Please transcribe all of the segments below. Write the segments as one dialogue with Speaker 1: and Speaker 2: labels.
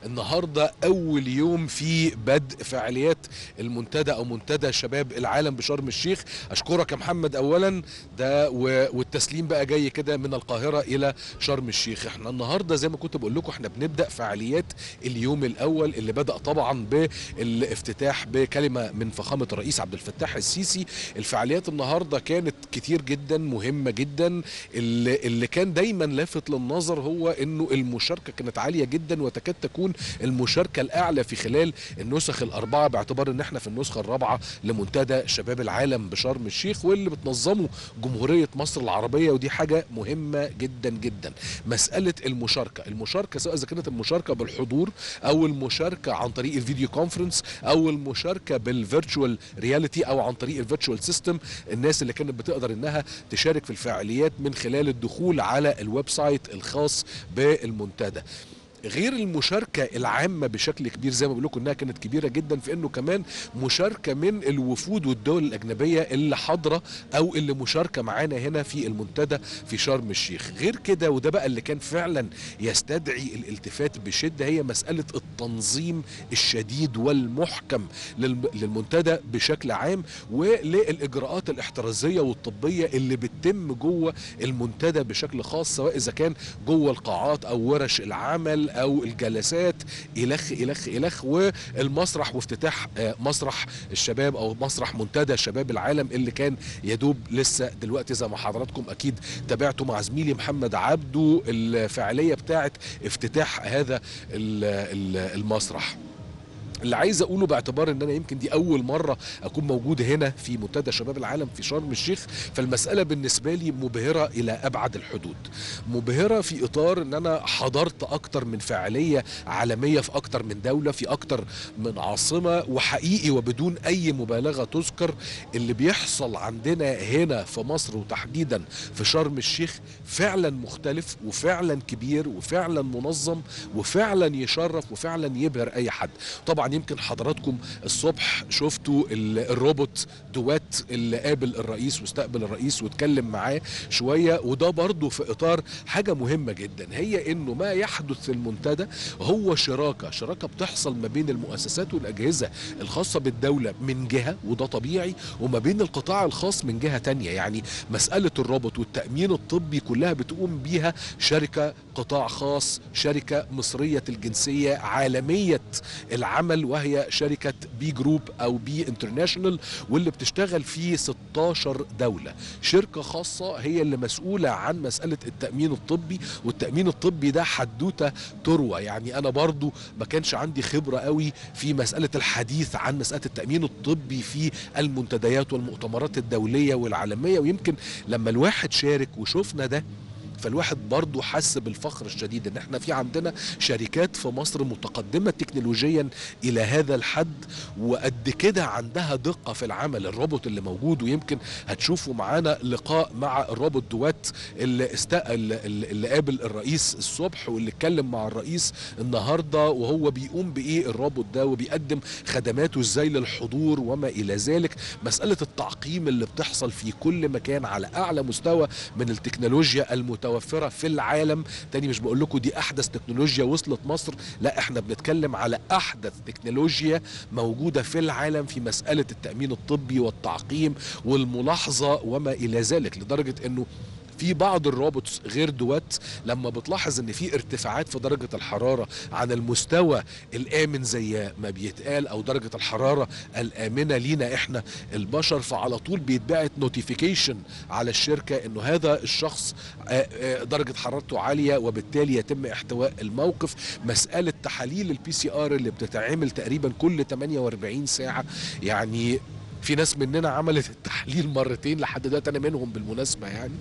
Speaker 1: النهارده اول يوم في بدء فعاليات المنتدى او منتدى شباب العالم بشرم الشيخ اشكرك يا محمد اولا ده و- والتسليم بقى جاي كده من القاهره الى شرم الشيخ احنا النهارده زي ما كنت بقول لكم احنا بنبدا فعاليات اليوم الاول اللي بدا طبعا بالافتتاح بكلمه من فخامه الرئيس عبد الفتاح السيسي الفعاليات النهارده كانت كتير جدا مهمه جدا اللي, اللي كان دايما لافت للنظر هو انه المشاركه كانت عاليه جدا وتكاد تكون المشاركه الاعلى في خلال النسخ الاربعه باعتبار ان احنا في النسخه الرابعه لمنتدى شباب العالم بشرم الشيخ واللي بتنظمه جمهوريه مصر العربيه ودي حاجه مهمه جدا جدا مساله المشاركه المشاركه سواء اذا كانت المشاركه بالحضور او المشاركه عن طريق الفيديو كونفرنس او المشاركه بالفيرتشوال رياليتي او عن طريق الفيرتشوال سيستم الناس اللي كانت بتقدر انها تشارك في الفعاليات من خلال الدخول على الويب سايت الخاص بالمنتدى غير المشاركة العامة بشكل كبير زي ما بقول لكم انها كانت كبيرة جدا في انه كمان مشاركة من الوفود والدول الاجنبية اللي حاضرة او اللي مشاركة معانا هنا في المنتدى في شرم الشيخ غير كده وده بقى اللي كان فعلا يستدعي الالتفات بشدة هي مسألة التنظيم الشديد والمحكم للم- للمنتدى بشكل عام وللاجراءات الاحترازية والطبية اللي بتتم جوه المنتدى بشكل خاص سواء اذا كان جوه القاعات او ورش العمل او الجلسات الخ الخ الخ والمسرح وافتتاح آه، مسرح الشباب او مسرح منتدى شباب العالم اللي كان يدوب لسه دلوقتي زي ما حضراتكم اكيد تابعتوا مع زميلي محمد عبده الفعاليه بتاعه افتتاح هذا ال- ال- المسرح اللي عايز اقوله باعتبار ان انا يمكن دي اول مره اكون موجود هنا في منتدى شباب العالم في شرم الشيخ فالمساله بالنسبه لي مبهره الى ابعد الحدود مبهره في اطار ان انا حضرت اكتر من فعاليه عالميه في اكتر من دوله في اكتر من عاصمه وحقيقي وبدون اي مبالغه تذكر اللي بيحصل عندنا هنا في مصر وتحديدا في شرم الشيخ فعلا مختلف وفعلا كبير وفعلا منظم وفعلا يشرف وفعلا يبهر اي حد طبعا يمكن حضراتكم الصبح شفتوا ال- الروبوت دوات اللي قابل الرئيس واستقبل الرئيس واتكلم معاه شويه وده برضه في اطار حاجه مهمه جدا هي انه ما يحدث في المنتدى هو شراكه شراكه بتحصل ما بين المؤسسات والاجهزه الخاصه بالدوله من جهه وده طبيعي وما بين القطاع الخاص من جهه تانية يعني مساله الروبوت والتامين الطبي كلها بتقوم بيها شركه قطاع خاص شركه مصريه الجنسيه عالميه العمل وهي شركه بي جروب او بي انترناشونال واللي بتشتغل في 16 دوله شركه خاصه هي اللي مسؤوله عن مساله التامين الطبي والتامين الطبي ده حدوته تروى يعني انا برضو ما كانش عندي خبره قوي في مساله الحديث عن مساله التامين الطبي في المنتديات والمؤتمرات الدوليه والعالميه ويمكن لما الواحد شارك وشفنا ده فالواحد برضه حس بالفخر الشديد ان احنا في عندنا شركات في مصر متقدمه تكنولوجيا الى هذا الحد وقد كده عندها دقه في العمل الروبوت اللي موجود ويمكن هتشوفوا معانا لقاء مع الروبوت دوات اللي استقل اللي قابل الرئيس الصبح واللي اتكلم مع الرئيس النهارده وهو بيقوم بايه الروبوت ده وبيقدم خدماته ازاي للحضور وما الى ذلك مساله التعقيم اللي بتحصل في كل مكان على اعلى مستوى من التكنولوجيا المتوفره في العالم تاني مش بقول لكم دي احدث تكنولوجيا وصلت مصر لا احنا بنتكلم على احدث تكنولوجيا موجوده في العالم في مساله التامين الطبي والتعقيم والملاحظه وما الى ذلك لدرجه انه في بعض الروبوتس غير دوات لما بتلاحظ ان في ارتفاعات في درجه الحراره عن المستوى الامن زي ما بيتقال او درجه الحراره الامنه لينا احنا البشر فعلى طول بيتبعت نوتيفيكيشن على الشركه انه هذا الشخص آه، آه، درجه حرارته عاليه وبالتالي يتم احتواء الموقف مساله تحاليل البي سي ار اللي بتتعمل تقريبا كل 48 ساعه يعني في ناس مننا عملت التحليل مرتين لحد دلوقتي انا منهم بالمناسبه يعني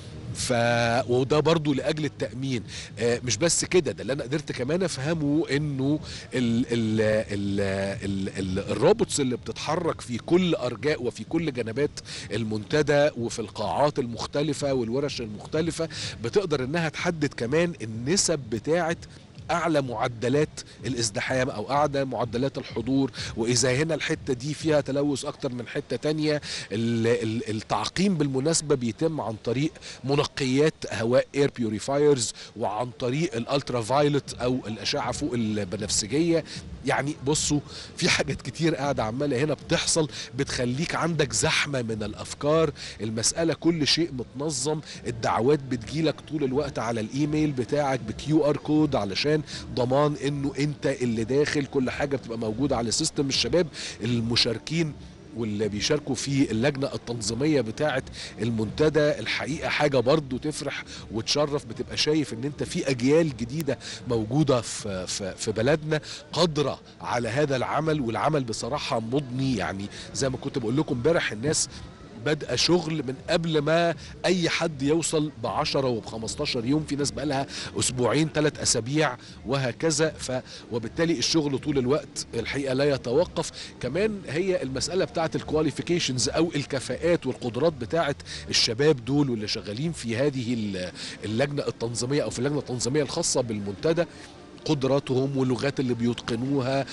Speaker 1: ف وده برضو لاجل التامين آه مش بس كده ده اللي انا قدرت كمان افهمه انه ال ال ال ال ال الروبوتس اللي بتتحرك في كل ارجاء وفي كل جنبات المنتدى وفي القاعات المختلفه والورش المختلفه بتقدر انها تحدد كمان النسب بتاعه اعلى معدلات الازدحام او اعلى معدلات الحضور واذا هنا الحته دي فيها تلوث اكتر من حته تانية ال- ال- التعقيم بالمناسبه بيتم عن طريق منقيات هواء اير بيوريفايرز وعن طريق الالترا فايلوت او الاشعه فوق البنفسجيه يعني بصوا في حاجات كتير قاعده عماله هنا بتحصل بتخليك عندك زحمه من الافكار المساله كل شيء متنظم الدعوات بتجيلك طول الوقت على الايميل بتاعك بكيو ار كود علشان ضمان انه انت اللي داخل كل حاجه بتبقى موجوده على سيستم الشباب المشاركين واللي بيشاركوا في اللجنة التنظيمية بتاعة المنتدى الحقيقة حاجة برضو تفرح وتشرف بتبقى شايف ان انت في اجيال جديدة موجودة في, في, في بلدنا قادرة على هذا العمل والعمل بصراحة مضني يعني زي ما كنت بقول لكم امبارح الناس بادئه شغل من قبل ما اي حد يوصل ب 10 وب 15 يوم في ناس بقى لها اسبوعين ثلاث اسابيع وهكذا ف وبالتالي الشغل طول الوقت الحقيقه لا يتوقف كمان هي المساله بتاعه الكواليفيكيشنز او الكفاءات والقدرات بتاعه الشباب دول واللي شغالين في هذه ال- اللجنه التنظيميه او في اللجنه التنظيميه الخاصه بالمنتدى قدراتهم واللغات اللي بيتقنوها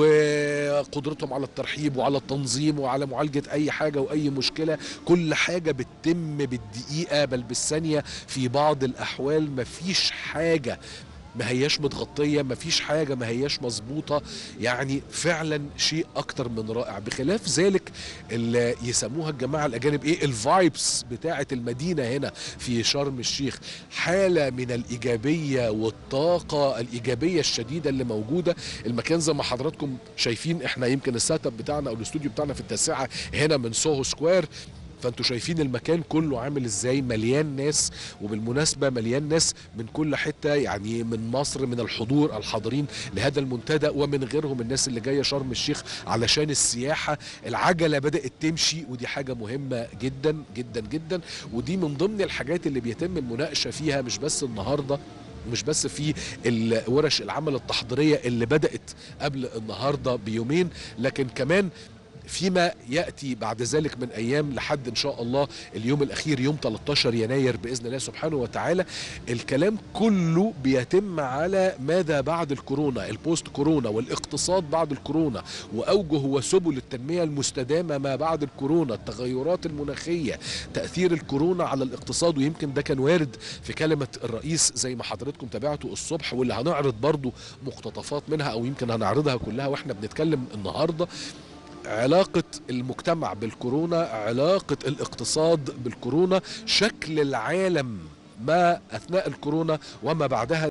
Speaker 1: وقدرتهم على الترحيب وعلى التنظيم وعلى معالجة أي حاجة وأي مشكلة كل حاجة بتتم بالدقيقة بل بالثانية في بعض الأحوال مفيش حاجة ما هياش متغطية ما فيش حاجة ما هياش مظبوطة يعني فعلا شيء أكتر من رائع بخلاف ذلك اللي يسموها الجماعة الأجانب إيه الفايبس بتاعة المدينة هنا في شرم الشيخ حالة من الإيجابية والطاقة الإيجابية الشديدة اللي موجودة المكان زي ما حضراتكم شايفين إحنا يمكن السيت اب بتاعنا أو الاستوديو بتاعنا في التاسعة هنا من سوهو سكوير فانتوا شايفين المكان كله عامل ازاي مليان ناس وبالمناسبة مليان ناس من كل حتة يعني من مصر من الحضور الحاضرين لهذا المنتدى ومن غيرهم الناس اللي جاية شرم الشيخ علشان السياحة العجلة بدأت تمشي ودي حاجة مهمة جدا جدا جدا ودي من ضمن الحاجات اللي بيتم المناقشة فيها مش بس النهاردة مش بس في الورش العمل التحضيرية اللي بدأت قبل النهاردة بيومين لكن كمان فيما ياتي بعد ذلك من ايام لحد ان شاء الله اليوم الاخير يوم 13 يناير باذن الله سبحانه وتعالى الكلام كله بيتم على ماذا بعد الكورونا البوست كورونا والاقتصاد بعد الكورونا واوجه وسبل التنميه المستدامه ما بعد الكورونا التغيرات المناخيه تاثير الكورونا على الاقتصاد ويمكن ده كان وارد في كلمه الرئيس زي ما حضراتكم تابعتوا الصبح واللي هنعرض برضو مقتطفات منها او يمكن هنعرضها كلها واحنا بنتكلم النهارده علاقة المجتمع بالكورونا علاقة الاقتصاد بالكورونا شكل العالم ما أثناء الكورونا وما بعدها